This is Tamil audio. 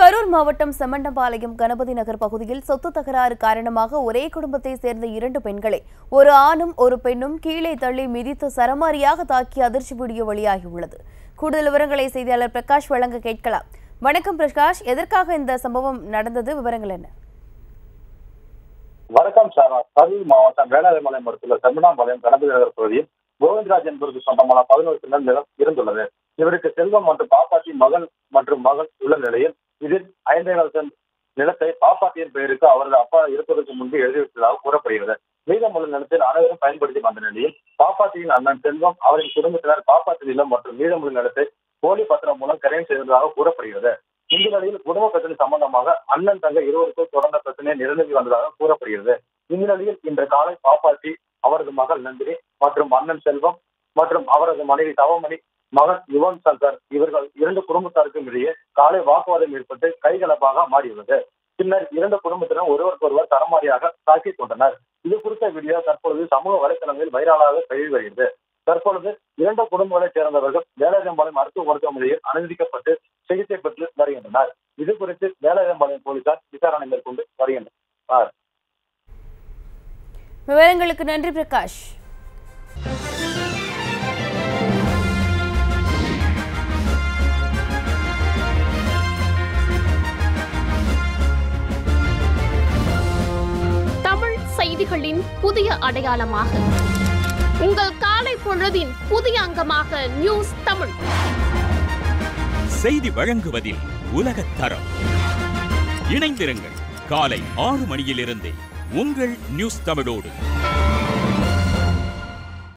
கரூர் மாவட்டம் செம்மண்டம்பாளையம் கணபதி நகர் பகுதியில் சொத்து தகராறு காரணமாக ஒரே குடும்பத்தை சேர்ந்த இரண்டு பெண்களை ஒரு ஆணும் ஒரு பெண்ணும் கீழே தள்ளி மிதித்து சரமாரியாக தாக்கி அதிர்ச்சி வீடியோ வெளியாகியுள்ளது கூடுதல் விவரங்களை செய்தியாளர் பிரகாஷ் வழங்க கேட்கலாம் வணக்கம் பிரகாஷ் எதற்காக இந்த சம்பவம் நடந்தது விவரங்கள் என்ன வணக்கம் சார் கரூர் மாவட்டம் வேளாண்மலை மருத்துவ செம்மனாம்பாளையம் கணபதி நகர் பகுதியில் கோவிந்தராஜ் என்பவருக்கு சொந்தமான பதினோரு சின்னம் நிலம் இருந்துள்ளது இவருக்கு செல்வம் மற்றும் பாப்பாட்டி மகன் மற்றும் மகன் உள்ள நிலையில் இதில் ஐந்தைகள் சென்ட் நிலத்தை பாப்பாட்டியின் பெயருக்கு அவரது அப்பா இருப்பதற்கு முன்பு எழுதிவிட்டதாக கூறப்படுகிறது மீதமுள்ள நிலத்தில் அனைவரும் பயன்படுத்தி வந்த நிலையில் பாப்பாட்டியின் அண்ணன் செல்வம் அவரின் குடும்பத்தினர் பாப்பாட்டி நிலம் மற்றும் மீதமுள்ள நிலத்தை போலி பத்திரம் மூலம் கரையம் செய்ததாக கூறப்படுகிறது இந்த நிலையில் குடும்ப பிரச்சனை சம்பந்தமாக அண்ணன் தங்க இருவருக்கும் தொடர்ந்த பிரச்சனை நிரந்தரி வந்ததாக கூறப்படுகிறது இந்த நிலையில் இன்று காலை பாப்பாட்டி அவரது மகள் நந்தினி மற்றும் அண்ணன் செல்வம் மற்றும் அவரது மனைவி தவமணி மகன் யுவன் சங்கர் இவர்கள் இரண்டு குடும்பத்தாருக்கும் இடையே காலை வாக்குவாதம் ஏற்பட்டு கைகலப்பாக மாறியுள்ளது பின்னர் இரண்டு குடும்பத்தினர் ஒருவருக்கொருவர் தரமாரியாக தாக்கிக் கொண்டனர் இது குறித்த வீடியோ தற்பொழுது சமூக வலைதளங்களில் வைரலாக பரவி வருகிறது தற்பொழுது இரண்டு குடும்பங்களைச் சேர்ந்தவர்கள் வேலாயுதம்பாளையம் மருத்துவ மருத்துவமனையில் அனுமதிக்கப்பட்டு சிகிச்சை பெற்று வருகின்றனர் இது குறித்து வேலாயுதம்பாளையம் போலீசார் விசாரணை மேற்கொண்டு வருகின்றனர் விவரங்களுக்கு நன்றி பிரகாஷ் தமிழ் செய்திகளின் புதிய அடையாளமாக உங்கள் காலை பொழுதின் புதிய அங்கமாக நியூஸ் தமிழ் செய்தி வழங்குவதில் உலகத் தரம் இணைந்திருங்கள் காலை ஆறு மணியிலிருந்தே உங்கள் நியூஸ் தமிழோடு